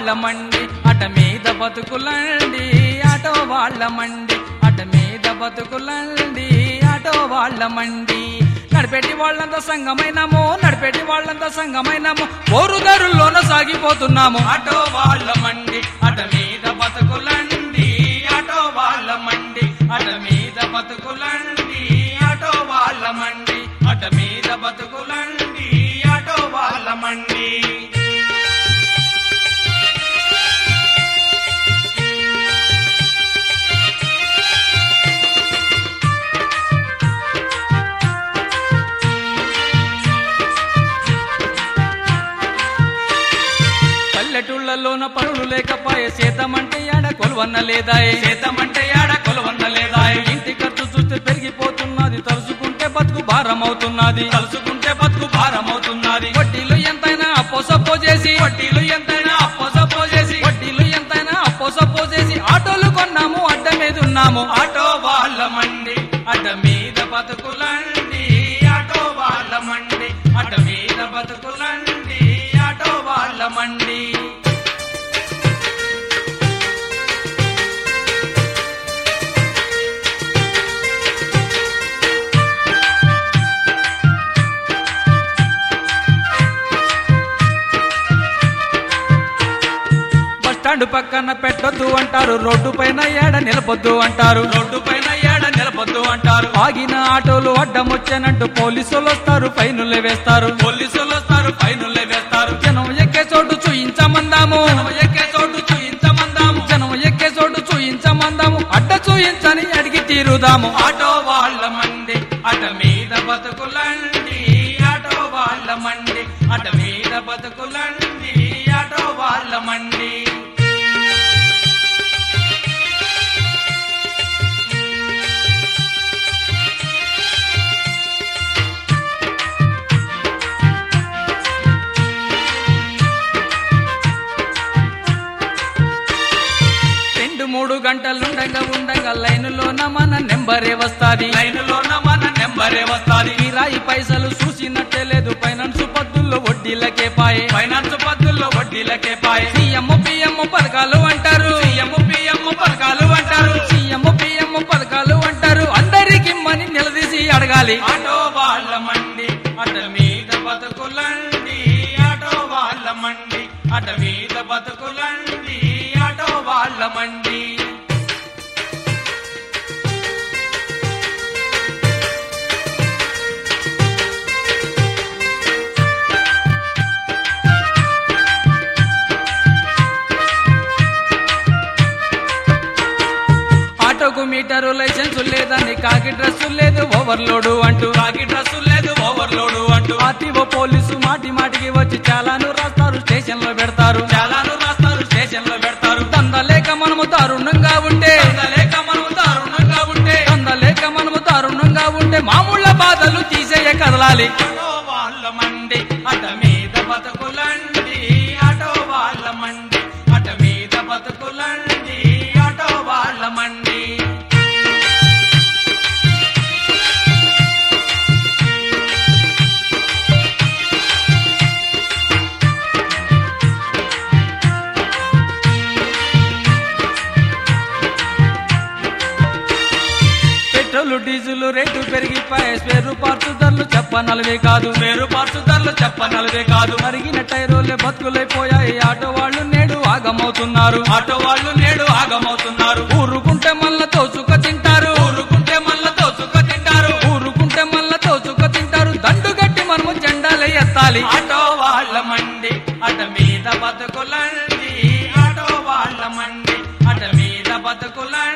వాళ్ళమండి అట మీద బతుకులండి ఆటో వాళ్ళమండి అట మీద బతుకులండి ఆటో వాళ్ళమండి నడిపెట్టి వాళ్ళంతా సంగమైనాము నడిపెట్టి వాళ్ళంతా సంగమైనాము ఓరుదారుల్లోన సాగిపోతున్నాము ఆటో వాళ్ళమండి అట మీద బతుకులండి ఆటో వాళ్ళమండి అట మీద బతుకులండి ఆటో వాళ్ళమండి అట మీద బతుకులండి ఆటో వాళ్ళమండి పల్లెటూళ్ళలోన పనులు లేకపాయే సేతమంటే ఆడ కొలువన్న లేదాయే సేతమంటే ఆడ కొలువన్న లేదాయే ఇంటి ఖర్చు చూస్తే పెరిగిపోతున్నది తలుచుకుంటే బతుకు భారం అవుతున్నది తలుచుకుంటే బతుకు భారం అవుతున్నది వడ్డీలు ఎంతైనా అప్పో సప్పో చేసి వడ్డీలు ఎంతైనా అప్పో సప్పో చేసి వడ్డీలు ఎంతైనా అప్పో సప్పో చేసి ఆటోలు కొన్నాము అడ్డ మీద ఉన్నాము ఆటో వాళ్ళమండి అడ్డ మీద బతుకులండి ఆటో వాళ్ళమండి అడ్డ మీద బతుకులండి ఆటో వాళ్ళమండి బస్ స్టాండ్ పక్కన పెట్టొద్దు అంటారు రోడ్డు పైన ఏడ నిలబొద్దు అంటారు రోడ్డు పైన ఏడ నిలబొద్దు అంటారు ఆగిన ఆటోలు అడ్డం వచ్చానంటూ పోలీసులు వస్తారు ఫైనులే వేస్తారు పోలీసులు వస్తారు ఫైనులే వేస్తారు జనం ఎక్కే చోటు చూయించమందాము జనం ఎక్కే చోటు చూయించమందాము జనం ఎక్కే చోటు చూయించమందాము అడ్డ చూయించని అడిగి తీరుదాము ఆటో వాళ్ళమండి అట మీద బతుకులండి ఆటో వాళ్ళమండి అట మీద బతుకులండి ఆటో వాళ్ళమండి రెండు మూడు గంటలుండగా ఉండగా లైనులోన మన నెంబరే వస్తాది లైనులోన మన నెంబరే వస్తాది కిరాయి పైసలు చూసినట్టే లేదు ఫైనాన్స్ పద్దుల్లో వడ్డీలకే పాయే ఫైనాన్స్ పద్దుల్లో వడ్డీలకే పాయే సీఎం పిఎం పథకాలు అంటారు సీఎం పిఎం పథకాలు అంటారు సీఎం పిఎం పథకాలు అంటారు అందరికి మని నిలదీసి అడగాలి ఆటో వాళ్ళమండి అట మీద బతుకులండి ఆటో వాళ్ళమండి అట మీద బతుకులండి ఆటో వాళ్ళమండి ఆటోకు మీటరు లైసెన్స్ లేదని కాకి డ్రెస్సు లేదు ఓవర్లోడు అంటూ కాకి డ్రెస్సు లేదు ఓవర్లోడు అంటూ ఆర్టీఓ పోలీసు మాటి మాటికి వచ్చి చాలాను రాస్తారు స్టేషన్ లో పెడతారు చాలాను రాస్తారు స్టేషన్ లో పెడతారు దందలేక మనము దారుణంగా ఉంటే దందలేక మనము దారుణంగా ఉంటే దందలేక మనము దారుణంగా ఉంటే మామూళ్ళ బాధలు తీసేయ కదలాలి ఆటో వాళ్ళమండి అట మీద బతుకులండి ఆటో వాళ్ళమండి అట మీద బతుకులండి ఆటో వాళ్ళమండి పెట్రోల్ డీజిల్ రేటు పెరిగిపోయి స్పేరు పార్ట్స్ ధరలు చెప్పనలవే కాదు స్పేరు పార్ట్స్ ధరలు చెప్పనలవే కాదు మరిగిన టైరోలే బతుకులైపోయాయి ఆటో వాళ్ళు నేడు ఆగమవుతున్నారు ఆటో వాళ్ళు నేడు ఆగమవుతున్నారు ఊరుకుంటే మళ్ళా తోచుక తింటారు ఊరుకుంటే మళ్ళా తోచుక తింటారు ఊరుకుంటే మళ్ళా తోచుక తింటారు దండు గట్టి మనము జెండాలే ఎత్తాలి ఆటో వాళ్ళమండి అట మీద బతుకులండి ఆటో వాళ్ళమండి అట మీద బతుకులండి